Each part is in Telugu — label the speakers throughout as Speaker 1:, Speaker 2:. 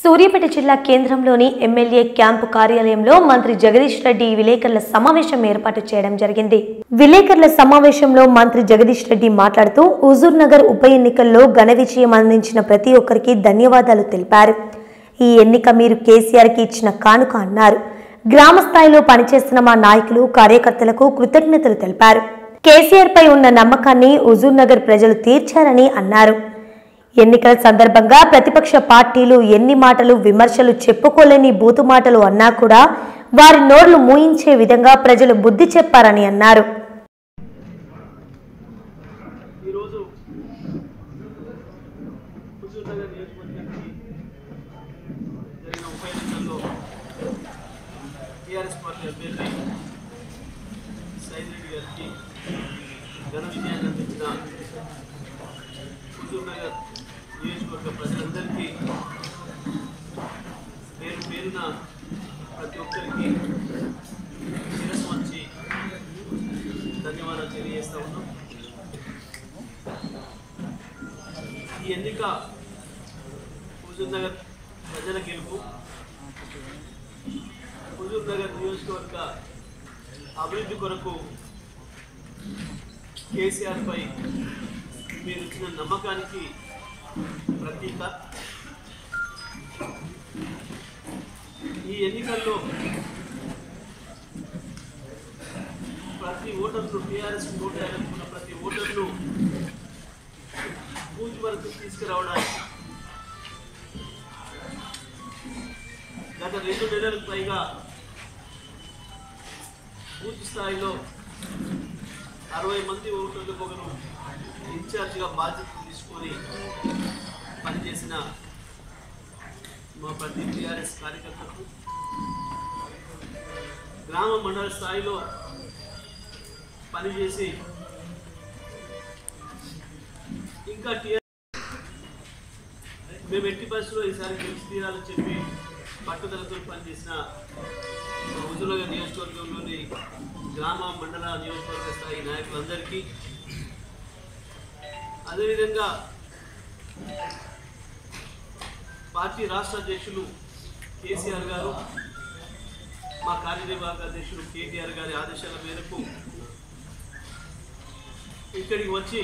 Speaker 1: సూర్యాపేట జిల్లా కేంద్రంలోని ఎమ్మెల్యే క్యాంపు కార్యాలయంలో మంత్రి జగదీష్ రెడ్డి విలేకరుల సమావేశం ఏర్పాటు చేయడం జరిగింది విలేకరుల సమావేశంలో మంత్రి జగదీష్ రెడ్డి మాట్లాడుతూ హుజూర్ నగర్ ఉప ఎన్నికల్లో ఘన విజయం అందించిన ప్రతి ఒక్కరికి ధన్యవాదాలు తెలిపారు ఈ ఎన్నిక మీరు కేసీఆర్కి ఇచ్చిన కానుక అన్నారు గ్రామ స్థాయిలో పనిచేస్తున్న మా నాయకులు కార్యకర్తలకు కృతజ్ఞతలు తెలిపారు కేసీఆర్ పై ఉన్న నమ్మకాన్ని హుజూర్ నగర్ ప్రజలు తీర్చారని అన్నారు ఎన్నికల సందర్భంగా ప్రతిపక్ష పార్టీలు ఎన్ని మాటలు విమర్శలు చెప్పుకోలేని బూతు మాటలు అన్నా కూడా వారి నోర్లు మూయించే విధంగా ప్రజలు బుద్ధి చెప్పారని అన్నారు
Speaker 2: ఈరోజు హుజూర్నగర్ నియోజకవర్గానికి జరిగిన ఉప ఎన్నికల్లో టీఆర్ఎస్ పార్టీ అభ్యర్థి సైద్ రెడ్డి గారికి ఘన విజయాన్ని అందించిన హుజూర్నగర్ నియోజకవర్గ ప్రజలందరికీ పేరు పేరున ప్రతి ఒక్కరికి శిరస్సు వంచి ధన్యవాదాలు తెలియజేస్తా ఉన్నాం ఈ ఎన్నిక హుజూర్ నగర్ ప్రజల గెలుపు హుజూర్ నగర్ నియోజకవర్గ అభివృద్ధి కొరకు కేసీఆర్ పై మీరు ఇచ్చిన నమ్మకానికి ప్రతీక ఈ ఎన్నికల్లో ప్రతి ఓటర్లు టీఆర్ఎస్ ఓటు వేయాలనుకున్న ప్రతి ఓటర్లు బూత్ వరకు తీసుకురావడానికి గత రెండు నెలలకు పైగా బూత్ స్థాయిలో అరవై మంది ఓటర్లకు ఒకరు ఇన్ఛార్జిగా బాధ్యత తీసుకొని పనిచేసిన మా ప్రతి టీఆర్ఎస్ కార్యకర్తలకు గ్రామ మండల స్థాయిలో పనిచేసి ఇంకా టీఆర్ మేము ఎట్టి బస్సులో ఈసారి గెలిచి తీరాలని చెప్పి పట్టుదలతో పనిచేసిన మా హుజూర్నగర్ నియోజకవర్గంలోని గ్రామ మండల నియోజకవర్గ స్థాయి నాయకులందరికీ అదేవిధంగా పార్టీ రాష్ట్ర అధ్యక్షులు కేసీఆర్ గారు మా కార్యనిర్వాహక అధ్యక్షులు కేటీఆర్ గారి ఆదేశాల మేరకు ఇక్కడికి వచ్చి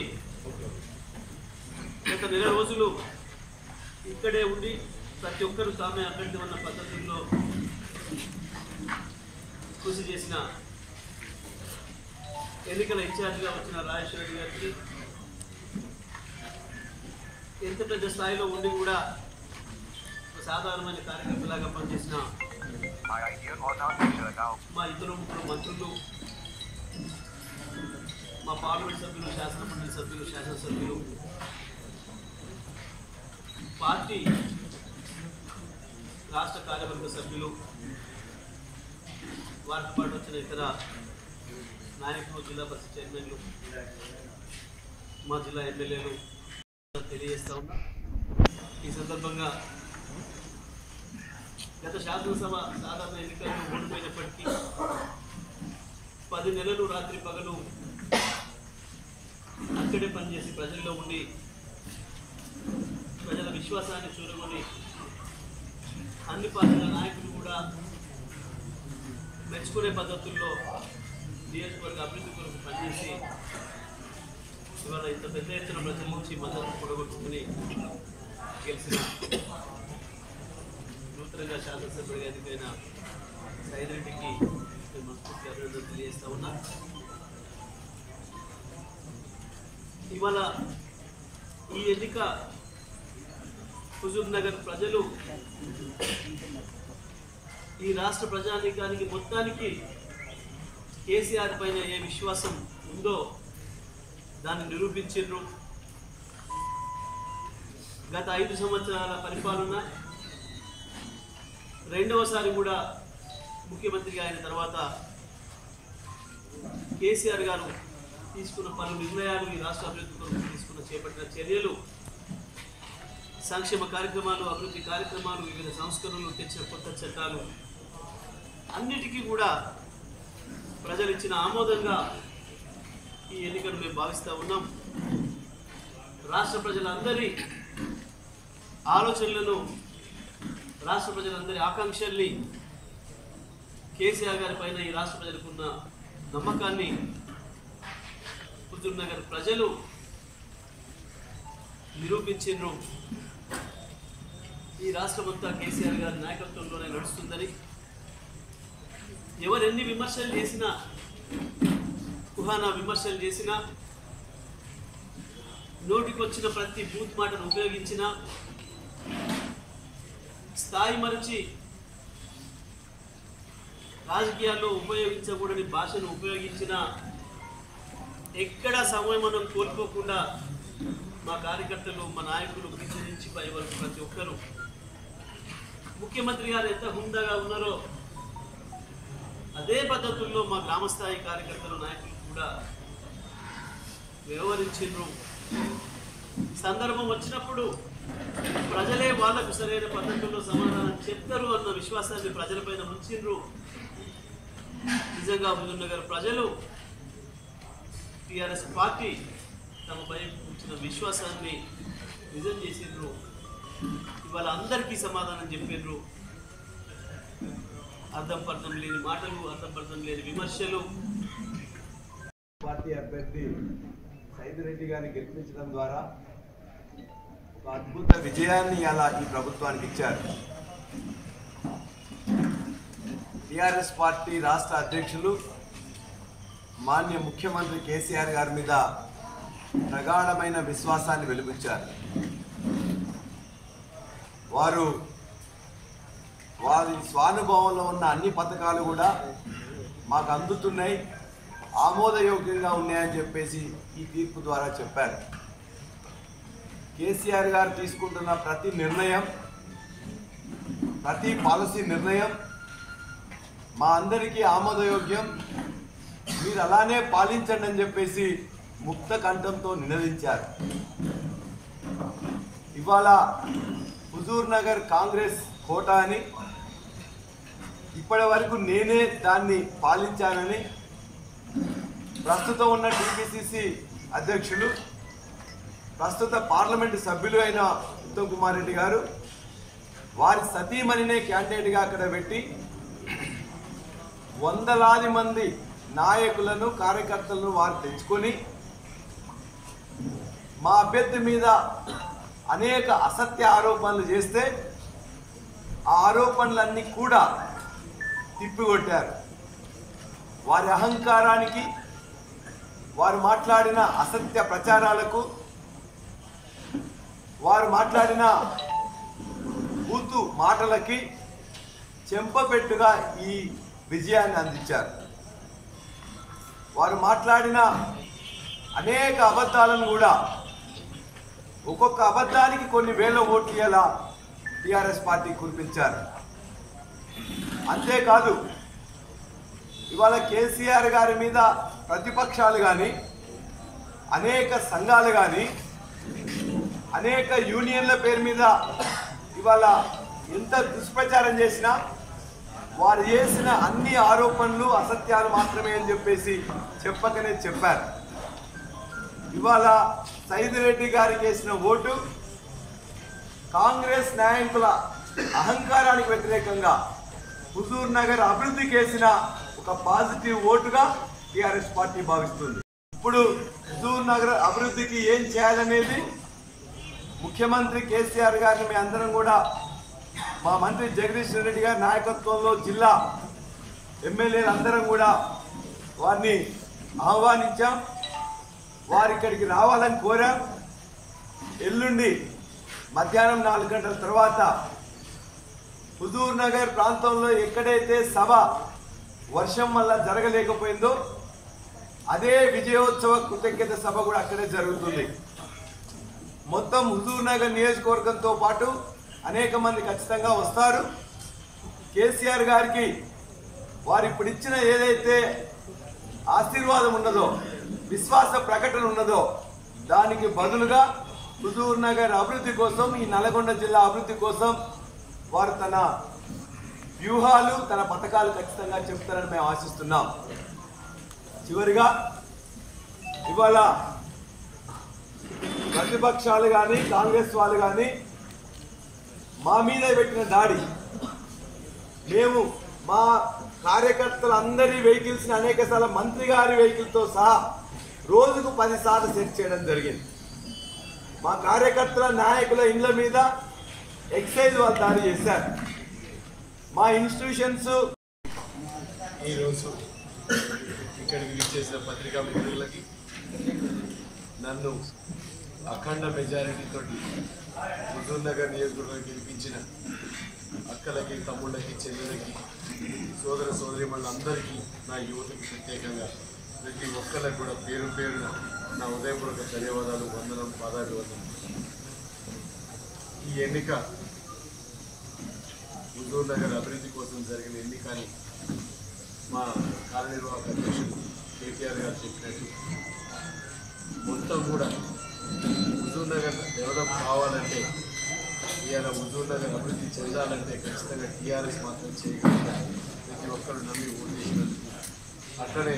Speaker 2: గత నెల రోజులు ఇక్కడే ఉండి ప్రతి ఒక్కరూ తామే అభ్యర్థి ఉన్న పద్ధతుల్లో కృషి చేసిన ఎన్నికల ఇన్ఛార్జిగా వచ్చిన రాజేశ్వర రెడ్డి గారికి ఎంత పెద్ద స్థాయిలో ఉండి కూడా ఒక సాధారణమైన కార్యకర్తలాగా పనిచేసిన
Speaker 3: My idea or not picture now.
Speaker 2: మా ఇద్దరు ముగ్గురు మంత్రులు మా పార్లమెంట్ సభ్యులు శాసనమండలి సభ్యులు శాసనసభ్యులు పార్టీ రాష్ట్ర కార్యవర్గ సభ్యులు వారితో పాటు వచ్చిన ఇతర నాయకులు జిల్లా పరిషత్ చైర్మన్లు మా జిల్లా ఎమ్మెల్యేలు తెలియజేస్తా ఉన్నా ఈ సందర్భంగా గత శాసనసభ సాధారణ ఎన్నికల్లో ఓడిపోయినప్పటికీ పది నెలలు రాత్రి పగలు అక్కడే పనిచేసి ప్రజల్లో ఉండి ప్రజల విశ్వాసాన్ని చూరగొని అన్ని పార్టీల నాయకులు కూడా మెచ్చుకునే పద్ధతుల్లో నియోజకవర్గ అభివృద్ధి కొరకు పనిచేసి ఇవాళ ఇంత పెద్ద ఎత్తున ప్రజల నుంచి మద్దతు కూడగొట్టుకుని గెలిచిన నూతనంగా శాసనసభ్యుడిగా ఎన్నికైన సైద్ రెడ్డికి నేను మనస్ఫూర్తి అభినందనలు తెలియజేస్తా ఉన్నా ఇవాళ ఈ ఎన్నిక హుజూర్ నగర్ ప్రజలు ఈ రాష్ట్ర ప్రజానీకానికి మొత్తానికి కేసీఆర్ పైన ఏ విశ్వాసం ఉందో దాన్ని నిరూపించారు గత ఐదు సంవత్సరాల పరిపాలన రెండవసారి కూడా ముఖ్యమంత్రిగా అయిన తర్వాత కేసీఆర్ గారు తీసుకున్న పలు నిర్ణయాలు ఈ రాష్ట్ర అభివృద్ధి కొరకు తీసుకున్న చేపట్టిన చర్యలు సంక్షేమ కార్యక్రమాలు అభివృద్ధి కార్యక్రమాలు వివిధ సంస్కరణలు తెచ్చిన కొత్త చట్టాలు అన్నిటికీ కూడా ప్రజలు ఇచ్చిన ఆమోదంగా ఈ ఎన్నికను మేము భావిస్తూ ఉన్నాం రాష్ట్ర ప్రజలందరి ఆలోచనలను రాష్ట్ర ప్రజలందరి ఆకాంక్షల్ని కేసీఆర్ గారి పైన ఈ రాష్ట్ర ప్రజలకున్న నమ్మకాన్ని హుజూర్ నగర్ ప్రజలు నిరూపించిండ్రు ఈ రాష్ట్రమంతా కేసీఆర్ గారి నాయకత్వంలోనే నడుస్తుందని ఎవరు ఎన్ని విమర్శలు చేసినా కుహానా విమర్శలు చేసినా నోటికొచ్చిన ప్రతి బూత్ మాటను ఉపయోగించినా స్థాయి మరచి రాజకీయాల్లో ఉపయోగించకూడని భాషను ఉపయోగించిన ఎక్కడ సమయం కోల్పోకుండా మా కార్యకర్తలు మా నాయకులు కింద నుంచి పై వరకు ప్రతి ఒక్కరు ముఖ్యమంత్రి గారు ఎంత హుందాగా ఉన్నారో అదే పద్ధతుల్లో మా గ్రామస్థాయి కార్యకర్తలు నాయకులు కూడా వ్యవహరించిండ్రు సందర్భం వచ్చినప్పుడు ప్రజలే వాళ్లకు సరైన పద్ధతుల్లో సమాధానం చెప్తారు అన్న విశ్వాసాన్ని ప్రజలపైన ఉంచిండ్రు నిజంగా హుజూర్నగర్ ప్రజలు టిఆర్ఎస్ పార్టీ తమపై ఉంచిన విశ్వాసాన్ని నిజం చేసిండ్రు ఇవాళ అందరికీ సమాధానం చెప్పిండ్రు అర్థం పర్థం లేని మాటలు అర్థం పర్థం లేని విమర్శలు
Speaker 4: పార్టీ అభ్యర్థి సైదిరెడ్డి గారిని గెలిపించడం ద్వారా ఒక అద్భుత విజయాన్ని అలా ఈ ప్రభుత్వానికి ఇచ్చారు టిఆర్ఎస్ పార్టీ రాష్ట్ర అధ్యక్షులు మాన్య ముఖ్యమంత్రి కేసీఆర్ గారి మీద ప్రగాఢమైన విశ్వాసాన్ని వెలిబుచ్చారు వారు వారి స్వానుభవంలో ఉన్న అన్ని పథకాలు కూడా మాకు అందుతున్నాయి ఆమోదయోగ్యంగా ఉన్నాయని చెప్పేసి ఈ తీర్పు ద్వారా చెప్పారు కేసీఆర్ గారు తీసుకుంటున్న ప్రతి నిర్ణయం ప్రతి పాలసీ నిర్ణయం మా అందరికీ ఆమోదయోగ్యం మీరు అలానే పాలించండి అని చెప్పేసి ముక్త కంఠంతో నినదించారు ఇవాళ హుజూర్ నగర్ కాంగ్రెస్ కోట అని ఇప్పటి వరకు నేనే దాన్ని పాలించానని ప్రస్తుతం ఉన్న టీపీసీసీ అధ్యక్షులు ప్రస్తుత పార్లమెంటు సభ్యులు అయిన ఉత్తమ్ కుమార్ రెడ్డి గారు వారి సతీమణినే క్యాండిడేట్గా అక్కడ పెట్టి వందలాది మంది నాయకులను కార్యకర్తలను వారు తెచ్చుకొని మా అభ్యర్థి మీద అనేక అసత్య ఆరోపణలు చేస్తే ఆ ఆరోపణలన్నీ కూడా తిప్పికొట్టారు వారి అహంకారానికి వారు మాట్లాడిన అసత్య ప్రచారాలకు వారు మాట్లాడిన బూతు మాటలకి చెంపపెట్టుగా ఈ విజయాన్ని అందించారు వారు మాట్లాడిన అనేక అబద్ధాలను కూడా ఒక్కొక్క అబద్ధానికి కొన్ని వేల ఓట్లు ఇలా టీఆర్ఎస్ పార్టీ కురిపించారు అంతేకాదు ఇవాళ కేసీఆర్ గారి మీద ప్రతిపక్షాలు కానీ అనేక సంఘాలు కానీ అనేక యూనియన్ల పేరు మీద ఇవాళ ఎంత దుష్ప్రచారం చేసినా వారు చేసిన అన్ని ఆరోపణలు అసత్యాలు మాత్రమే అని చెప్పేసి చెప్పకనే చెప్పారు ఇవాళ సైదిరెడ్డి గారికి వేసిన ఓటు కాంగ్రెస్ నాయకుల అహంకారానికి వ్యతిరేకంగా హుజూర్ నగర్ అభివృద్ధికి వేసిన ఒక పాజిటివ్ ఓటుగా టిఆర్ఎస్ పార్టీ భావిస్తుంది ఇప్పుడు హుజూర్ నగర్ అభివృద్ధికి ఏం చేయాలనేది ముఖ్యమంత్రి కేసీఆర్ గారిని మీ అందరం కూడా మా మంత్రి జగదీష్ రెడ్డి గారి నాయకత్వంలో జిల్లా ఎమ్మెల్యేలు అందరం కూడా వారిని ఆహ్వానించాం వారు ఇక్కడికి రావాలని కోరాం ఎల్లుండి మధ్యాహ్నం నాలుగు గంటల తర్వాత హుజూర్ నగర్ ప్రాంతంలో ఎక్కడైతే సభ వర్షం వల్ల జరగలేకపోయిందో అదే విజయోత్సవ కృతజ్ఞత సభ కూడా అక్కడే జరుగుతుంది మొత్తం హుజూర్ నగర్ నియోజకవర్గంతో పాటు అనేక మంది ఖచ్చితంగా వస్తారు కేసీఆర్ గారికి వారు ఇప్పుడు ఇచ్చిన ఏదైతే ఆశీర్వాదం ఉన్నదో విశ్వాస ప్రకటన ఉన్నదో దానికి బదులుగా హుజూర్ నగర్ అభివృద్ధి కోసం ఈ నల్గొండ జిల్లా అభివృద్ధి కోసం వారు తన వ్యూహాలు తన పథకాలు ఖచ్చితంగా చెప్తారని మేము ఆశిస్తున్నాం చివరిగా ఇవాళ ప్రతిపక్షాలు కానీ కాంగ్రెస్ వాళ్ళు కానీ మా మీద పెట్టిన దాడి మేము మా కార్యకర్తలందరి వెహికల్స్ అనేక సార్లు మంత్రి గారి వెహికల్తో సహా రోజుకు పది సార్లు సెట్ చేయడం జరిగింది మా కార్యకర్తల నాయకుల ఇండ్ల మీద ఎక్సైజ్ వాళ్ళు దాడి చేశారు మా ఇన్స్టిట్యూషన్స్
Speaker 5: ఈరోజు ఇక్కడికి విచ్చేసిన పత్రికా మిత్రులకి నన్ను అఖండ మెజారిటీతో హుజూర్ నగర్ నియోజకవర్గం గెలిపించిన అక్కలకి తమ్ముళ్ళకి చెల్లెలకి సోదర సోదరి అందరికీ నా యువతకి ప్రత్యేకంగా ప్రతి ఒక్కరికి కూడా పేరు పేరున నా ఉదయపూర్వక ధన్యవాదాలు వందనం పాదాభివందనం ఈ ఎన్నిక హుజూర్ నగర్ అభివృద్ధి కోసం జరిగిన ఎన్నిక అని మా కార్యనిర్వాహక అధ్యక్షుడు కేటీఆర్ గారు చెప్పినట్టు మొత్తం కూడా హుజూర్ నగర్ డెవలప్ కావాలంటే ఇవాళ హుజూర్ నగర్ అభివృద్ధి చెందాలంటే ఖచ్చితంగా టీఆర్ఎస్ మాత్రం చేయగలిగిన ప్రతి ఒక్కరు నమ్మి ఓటు చేసినందుకు అట్లనే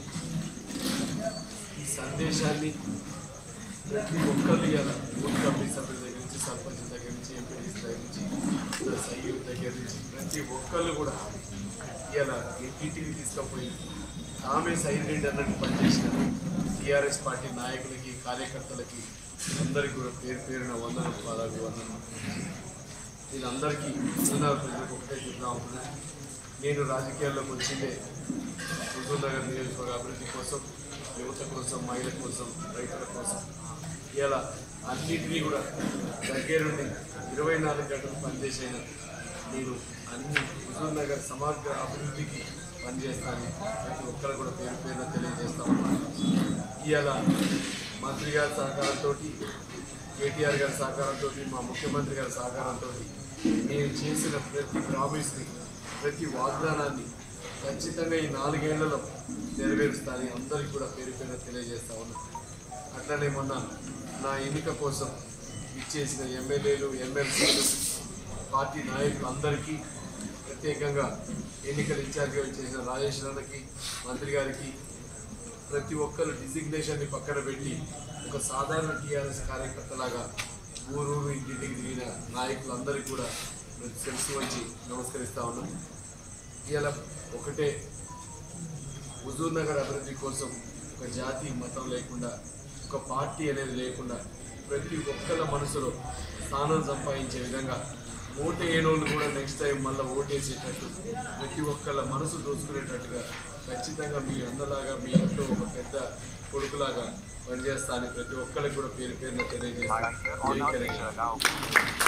Speaker 5: ఈ సందేశాన్ని ప్రతి ఒక్కరు ఇవాళ బూత్ కమిటీ సభ్యుల దగ్గర నుంచి సర్పంచ్ దగ్గర నుంచి ఎంపీడీస్ దగ్గర నుంచి సైయూ దగ్గర నుంచి ప్రతి ఒక్కళ్ళు కూడా ఇవాళ ఇంటింటికి తీసుకుపోయి ఆమె సైలెంట్ అన్నట్టు పనిచేసిన టీఆర్ఎస్ పార్టీ నాయకులకి కార్యకర్తలకి అందరికీ కూడా పేరు పేరున వందనం పాదాలు వందనం వీళ్ళందరికీ చిన్నారు ప్రజలకు ఒకటే చెప్తా ఉంటున్నాను నేను రాజకీయాల్లోకి వచ్చిందే హుజూర్ నగర్ నియోజకవర్గ అభివృద్ధి కోసం యువత కోసం మహిళల కోసం రైతుల కోసం ఇలా అన్నిటినీ కూడా దగ్గరుండి ఇరవై నాలుగు గంటలు పనిచేసిన నేను అన్ని హుజూర్ నగర్ సమగ్ర అభివృద్ధికి పనిచేస్తాను ప్రతి ఒక్కరు కూడా పేరు పేరున తెలియజేస్తా ఉన్నాను ఇవాళ మంత్రి గారి సహకారంతో కేటీఆర్ గారి సహకారంతో మా ముఖ్యమంత్రి గారి సహకారంతో నేను చేసిన ప్రతి ప్రామిస్ని ప్రతి వాగ్దానాన్ని ఖచ్చితంగా ఈ నాలుగేళ్లలో నెరవేరుస్తానని అందరికీ కూడా పేరు పేరున తెలియజేస్తా ఉన్నాను అట్లనే మొన్న నా ఎన్నిక కోసం ఇచ్చేసిన ఎమ్మెల్యేలు ఎమ్మెల్సీలు పార్టీ నాయకులు అందరికీ ప్రత్యేకంగా ఎన్నికల ఇన్ఛార్జిగా చేసిన రాజేశ్వరన్నకి మంత్రి గారికి ప్రతి ఒక్కరు డిసిగ్నేషన్ని పక్కన పెట్టి ఒక సాధారణ టీఆర్ఎస్ కార్యకర్తలాగా ఊరూరు ఇంటింటికి దిగిన నాయకులందరికీ కూడా తెలుసు వచ్చి నమస్కరిస్తా ఉన్నాం ఇవాళ ఒకటే హుజూర్ నగర్ అభివృద్ధి కోసం ఒక జాతి మతం లేకుండా ఒక పార్టీ అనేది లేకుండా ప్రతి ఒక్కళ్ళ మనసులో స్థానం సంపాదించే విధంగా ఓటు వేయనోళ్ళు కూడా నెక్స్ట్ టైం మళ్ళీ ఓటేసేటట్టు ప్రతి ఒక్కళ్ళ మనసు దోచుకునేటట్టుగా ఖచ్చితంగా మీ అన్నలాగా మీ ఇంట్లో ఒక పెద్ద కొడుకులాగా పనిచేస్తా అని ప్రతి ఒక్కరికి కూడా పేరు పేరున తెలియజేస్తాను
Speaker 3: Our year on
Speaker 5: జై తెలంగాణ.
Speaker 3: now.